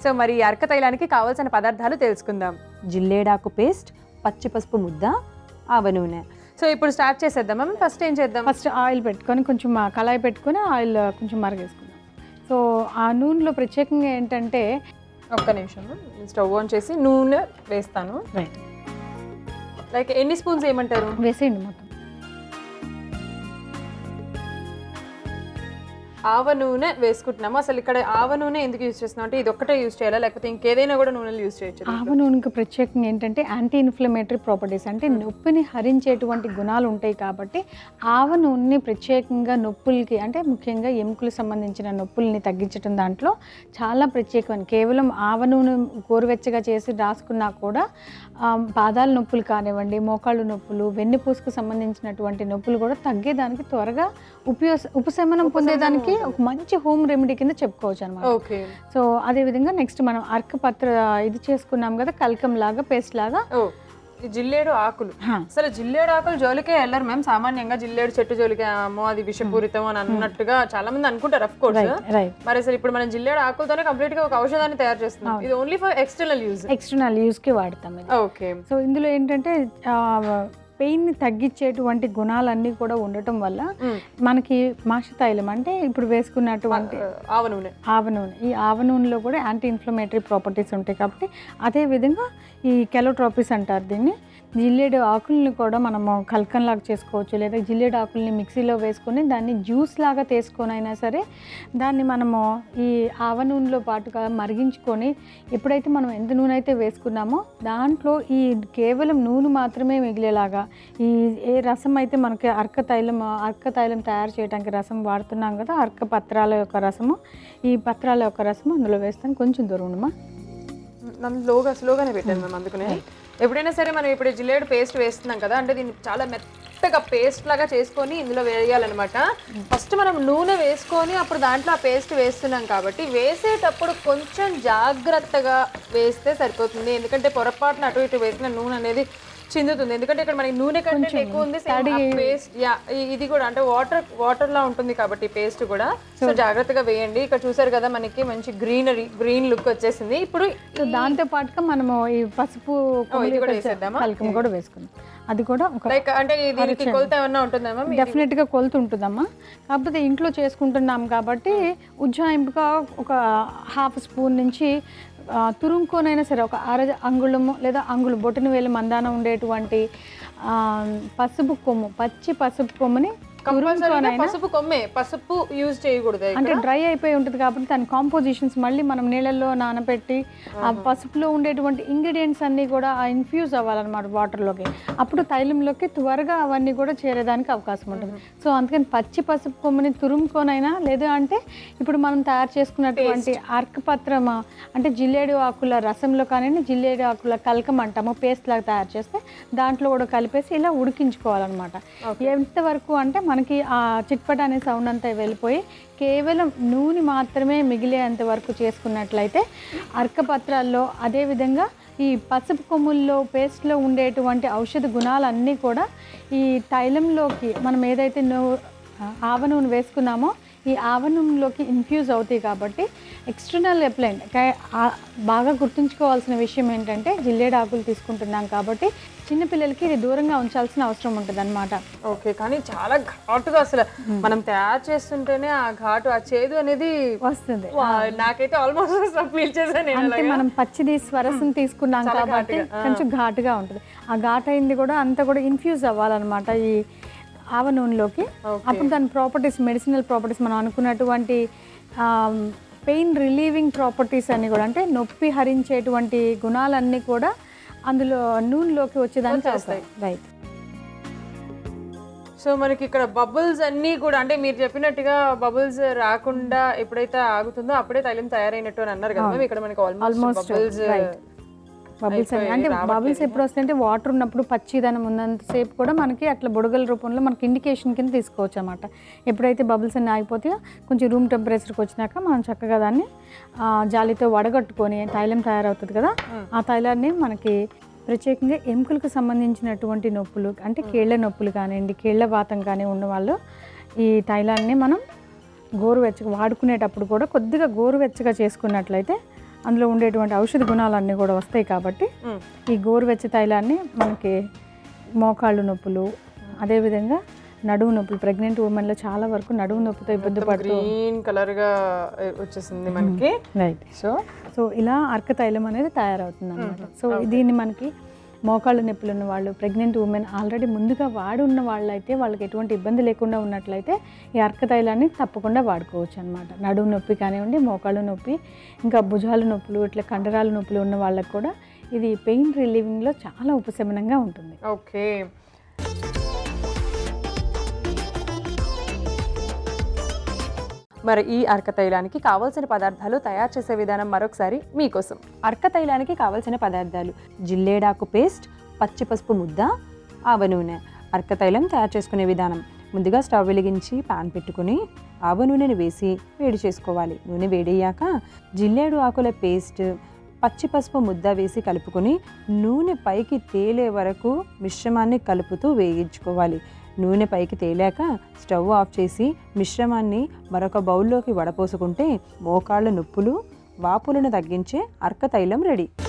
So మరి ఈ అర్క తైలానికి కావాల్సిన పదార్థాలు తెలుసుకుందాం జిల్లేడాకు పేస్ట్ పచ్చి పసుపు ముద్ద ఆవ నూనె సో ఇప్పుడు స్టార్ట్ చేసేద్దాం మ్యామ్ ఫస్ట్ ఏం చేద్దాం ఫస్ట్ ఆయిల్ పెట్టుకొని కొంచెం ఆ కళాయి పెట్టుకొని ఆయిల్ కొంచెం మరగేసుకుందాం సో ఆ నూనెలో ప్రత్యేకంగా ఏంటంటే ఒక్క నిమిషం స్టవ్ ఆన్ చేసి నూనె వేస్తాను రైట్ లైక్ ఎన్ని స్పూన్స్ ఏమంటారు వేసేయండి మొత్తం ఆవ నూనె వేసుకుంటున్నాము అసలు ఇక్కడ ఆవ నూనె ఎందుకు యూజ్ చేస్తున్నాం అంటే ఇది ఒక్కటే యూజ్ చేయాలా లేకపోతే ఇంకేదైనా కూడా నూనెలు యూజ్ చేయొచ్చు ఆవ నూనెకి ప్రత్యేకంగా ఏంటంటే యాంటీ ఇన్ఫ్లమేటరీ ప్రాపర్టీస్ అంటే నొప్పిని హరించేటువంటి గుణాలు ఉంటాయి కాబట్టి ఆవ నూనెని ప్రత్యేకంగా నొప్పులకి అంటే ముఖ్యంగా ఎముకలకు సంబంధించిన నొప్పుల్ని తగ్గించడం దాంట్లో చాలా ప్రత్యేకమైన కేవలం ఆవ నూనె గోరువెచ్చగా చేసి రాసుకున్నా కూడా ఆ, పాదాల నొప్పులు కానివ్వండి మోకాళ్ళు నొప్పులు వెన్నుపూసకు సంబంధించినటువంటి నొప్పులు కూడా తగ్గేదానికి త్వరగా ఉపయోగ ఉపశమనం పొందేదానికి ఒక మంచి హోమ్ రెమెడీ కింద చెప్పుకోవచ్చు అనమాట ఓకే సో అదేవిధంగా నెక్స్ట్ మనం అర్కపత్ర ఇది చేసుకున్నాం కదా కల్కం లాగా పేస్ట్ లాగా ఓ ఈ జిల్లేడు ఆకులు హా. అసలు జిల్లేడు ఆకులు జోలికే వెళ్ళరు మ్యామ్ సామాన్యంగా జిల్లేడు చెట్టు జోలికి అమ్మో అది విషపూరితం అని అన్నట్టుగా చాలా మంది అనుకుంటారు అఫ్ కోర్స్ రైట్ రైట్ మరి అసలు ఇప్పుడు మనం జిల్లేడు ఆకులతోనే కంప్లీట్ గా ఒక ఔషధాన్ని తయారు చేస్తున్నాం ఇది only for external use external యూస్కి వాడతాం ఇది ఓకే సో ఇందులో ఏంటంటే పెయిన్ని తగ్గించేటువంటి గుణాలన్నీ కూడా ఉండటం వల్ల మనకి మాష తైలం అంటే ఇప్పుడు వేసుకున్నటువంటి ఆవ నూనె ఆవ నూనె ఈ ఆవ నూనెలో కూడా యాంటీ ఇన్ఫ్లమేటరీ ప్రాపర్టీస్ ఉంటాయి కాబట్టి అదే విధంగా ఈ కెలోట్రాపిస్ అంటారు దీన్ని జిల్లేడు ఆకుల్ని కూడా మనము కల్కంలాగా చేసుకోవచ్చు లేదా జిల్లేడు ఆకుల్ని మిక్సీలో వేసుకొని దాన్ని జ్యూస్ లాగా తీసుకొని అయినా సరే దాన్ని మనము ఈ ఆవ నూనెలో పాటుగా మరిగించుకొని ఎప్పుడైతే మనం ఎంత నూనె అయితే వేసుకున్నామో దాంట్లో ఈ కేవలం నూనె మాత్రమే మిగిలేలాగా ఈ ఏ రసం అయితే మనకి అర్క తైలం అర్క తైలం తయారు చేయడానికి రసం వాడుతున్నాం కదా అర్క పత్రాల యొక్క రసము ఈ పత్రాల యొక్క రసము అందులో వేస్తాను కొంచెం దూరం ఉండమా నన్ను లోగా స్లోగానే పెట్టాను మ్యామ్ అందుకనే ఎప్పుడైనా సరే మనం ఇప్పుడు జిల్లేడు పేస్ట్ వేస్తున్నాం కదా అంటే దీన్ని చాలా మెత్తగా పేస్ట్ లాగా చేసుకొని ఇందులో వేయాలన్నమాట ఫస్ట్ మనం నూనె వేసుకొని అప్పుడు దాంట్లో ఆ పేస్ట్ వేస్తున్నాం కాబట్టి వేసేటప్పుడు కొంచెం జాగ్రత్తగా వేస్తే సరిపోతుంది ఎందుకంటే పొరపాటున అటు ఇటు వేసిన నూనె అనేది చిందుతుంది ఎందుకంటే ఇక్కడ మనకి నూనె కంటే ఎక్కువ ఉంది పేస్ట్ యా ఇది కూడా అంటే వాటర్ వాటర్ లా ఉంటుంది కాబట్టి పేస్ట్ కూడా సో జాగ్రత్తగా వేయండి ఇక్కడ చూసారు కదా మనకి మంచి గ్రీనరీ గ్రీన్ లుక్ వచ్చేసింది ఇప్పుడు సో దాంతో పాటుగా మనము ఈ పసుపు కొమ్ములు ఇది కూడా యొక్క వేసేద్దామా? కలకం కూడా వేసుకుందాం అది కూడా ఒక లైక్ అంటే దీనికి కొలత ఏమన్నా ఉంటుందా మ్యామ్ డెఫినెట్గా కొలుతు ఉంటుందమ్మా కాకపోతే ఇంట్లో చేసుకుంటున్నాం కాబట్టి ఉజ్జాయింపుగా ఒక హాఫ్ స్పూన్ నుంచి ఆ, తురుముకొనైనా సరే ఒక అర అంగుళము లేదా అంగుళం బొట్టును వేలు మందాన ఉండేటువంటి ఆ, పసుపు కొమ్ము పచ్చి పసుపు కొమ్ముని కంపల్సరీగా తురుముకొనైనా పసుపు కొమ్మే పసుపు యూజ్ చేయకూడదు అంటే డ్రై అయిపోయి ఉంటుంది కాబట్టి దాని కాంపోజిషన్స్ మళ్ళీ మనం నీళ్ళల్లో నానబెట్టి ఆ పసుపులో ఉండేటువంటి ఇంగ్రీడియంట్స్ అన్నీ కూడా ఆ ఇన్ఫ్యూజ్ అవ్వాలన్నమాట వాటర్లోకి అప్పుడు తైలంలోకి త్వరగా అవన్నీ కూడా చేరేదానికి అవకాశం ఉంటుంది సో అందుకని పచ్చి పసుపు కొమ్ముని తురుముకొనైనా లేదా అంటే ఇప్పుడు మనం తయారు చేసుకున్నటువంటి అర్కపత్రం అంటే జిల్లేడు ఆకుల రసంలో కానీ జిల్లేడు ఆకుల కలకం అంటాము పేస్ట్ లాగా తయారు చేస్తే దాంట్లో కూడా కలిపేసి ఇలా ఉడికించుకోవాలన్నమాట ఎంతవరకు అంటే మనకి ఆ చిట్పట అనే సౌండ్ అంతా వెళ్ళిపోయి కేవలం నూనె మాత్రమే మిగిలేంత వరకు చేసుకున్నట్లయితే అర్కపత్రాల్లో అదేవిధంగా ఈ పసుపు కొమ్ముల్లో పేస్ట్లో ఉండేటువంటి ఔషధ గుణాలన్నీ కూడా ఈ తైలంలోకి మనం ఏదైతే నూ ఆవ నూనె వేసుకున్నామో ఈ ఆవ నూనెలోకి ఇన్ఫ్యూజ్ అవుతాయి కాబట్టి ఎక్స్టర్నల్ అప్లైన్ బాగా గుర్తుంచుకోవాల్సిన విషయం ఏంటంటే జిల్లేడు ఆకులు తీసుకుంటున్నాం కాబట్టి చిన్నపిల్లలకి ఇది దూరంగా ఉంచాల్సిన అవసరం ఉంటుంది అనమాట ఓకే కానీ చాలా ఘాటుగా అసలు మనం తయారు చేస్తుంటేనే ఆ ఘాటు ఆ చేదు అనేది వస్తుంది వా, నాకైతే ఆల్మోస్ట్ ఫీల్ చేశాను నేను అంటే అలాగా. మనం పచ్చిది స్వరసం తీసుకున్నాం కాబట్టి కొంచెం ఘాటుగా ఉంటుంది ఆ ఘాట్ అయింది కూడా అంతా కూడా ఇన్ఫ్యూజ్ అవ్వాలన్నమాట ఈ ఆవ నూనెలోకి అప్పుడు దాని ప్రాపర్టీస్ మెడిసినల్ ప్రాపర్టీస్ మనం అనుకున్నటువంటి పెయిన్ రిలీవింగ్ ప్రాపర్టీస్ అన్ని కూడా అంటే నొప్పి హరించేటువంటి గుణాలన్నీ కూడా అందులో నూనెలోకి వచ్చేదానికి వచ్చేస్తాయి. రైట్ సో మనకి ఇక్కడ బబుల్స్ అన్నీ కూడా అంటే మీరు చెప్పినట్టుగా బబుల్స్ రాకుండా ఎప్పుడైతే ఆగుతుందో అప్పుడే తైలం తయారైనట్టు అని అన్నారు కదా మ్యామ్ ఇక్కడ మనకి almost Almost, bubbles right. Bubbles అని అంటే బబుల్స్ ఎప్పుడు వస్తాయంటే వాటర్ ఉన్నప్పుడు పచ్చిదనం ఉన్నంతసేపు కూడా మనకి అట్లా బుడగల రూపంలో మనకి ఇండికేషన్ కింద తీసుకోవచ్చు అనమాట ఎప్పుడైతే బబుల్స్ అన్ని ఆగిపోతాయో కొంచెం రూమ్ టెంపరేచర్కి వచ్చినాక మనం చక్కగా దాన్ని ఆ, జాలితో వడగట్టుకొని తైలం తయారవుతుంది కదా ఆ తైలాన్ని మనకి ప్రత్యేకంగా ఎముకలకు సంబంధించినటువంటి నొప్పులు అంటే కీళ్ళ నొప్పులు కానివ్వండి కీళ్ళ వాతం కానీ ఉన్న వాళ్ళు ఈ తైలాన్ని మనం గోరువెచ్చగా వాడుకునేటప్పుడు కూడా కొద్దిగా గోరువెచ్చగా చేసుకున్నట్లయితే అందులో ఉండేటువంటి ఔషధ గుణాలన్నీ కూడా వస్తాయి కాబట్టి మ్మ్. ఈ గోరువెచ్చ తైలాన్ని మనకి మోకాళ్ళు నొప్పులు అదేవిధంగా నడుము నొప్పులు ప్రెగ్నెంట్ ఉమెన్లో చాలా వరకు నడుము నొప్పితో ఇబ్బంది పడుతూ గ్రీన్ కలర్ గా వచ్చేసింది మనకి రైట్ సో సో ఇలా అర్క తైలం అనేది తయారవుతుంది అనమాట సో దీన్ని మనకి మోకాళ్ళ నొప్పులు ఉన్న వాళ్ళు ప్రెగ్నెంట్ ఉమెన్ ఆల్రెడీ ముందుగా వాడి ఉన్న వాళ్ళైతే వాళ్ళకి ఎటువంటి ఇబ్బంది లేకుండా ఉన్నట్లయితే ఈ అర్క తైలాన్ని తప్పకుండా వాడుకోవచ్చు అనమాట నడుము నొప్పి కానివ్వండి మోకాళ్ళ నొప్పి ఇంకా భుజాల నొప్పులు ఇట్లా కండరాల నొప్పులు ఉన్న వాళ్ళకి కూడా ఇది పెయిన్ రిలీవింగ్లో చాలా ఉపశమనంగా ఉంటుంది ఓకే మరి ఈ అర్క తైలానికి కావాల్సిన పదార్థాలు తయారు చేసే విధానం మరొకసారి మీకోసం అర్క తైలానికి కావలసిన పదార్థాలు జిల్లేడాకు పేస్ట్ పచ్చి పసుపు ముద్ద ఆవ నూనె అర్క తైలం తయారు చేసుకునే విధానం ముందుగా స్టవ్ వెలిగించి పాన్ పెట్టుకుని ఆవ నూనెని వేసి వేడి చేసుకోవాలి నూనె వేడయ్యాక జిల్లేడు ఆకుల పేస్ట్ పచ్చి పసుపు ముద్ద వేసి కలుపుకొని నూనె పైకి తేలే వరకు మిశ్రమాన్ని కలుపుతూ వేయించుకోవాలి నూనె పైకి తేలాక స్టవ్ ఆఫ్ చేసి మిశ్రమాన్ని మరొక బౌల్లోకి వడపోసుకుంటే మోకాళ్ళ నొప్పులు వాపులను తగ్గించే అర్క తైలం రెడీ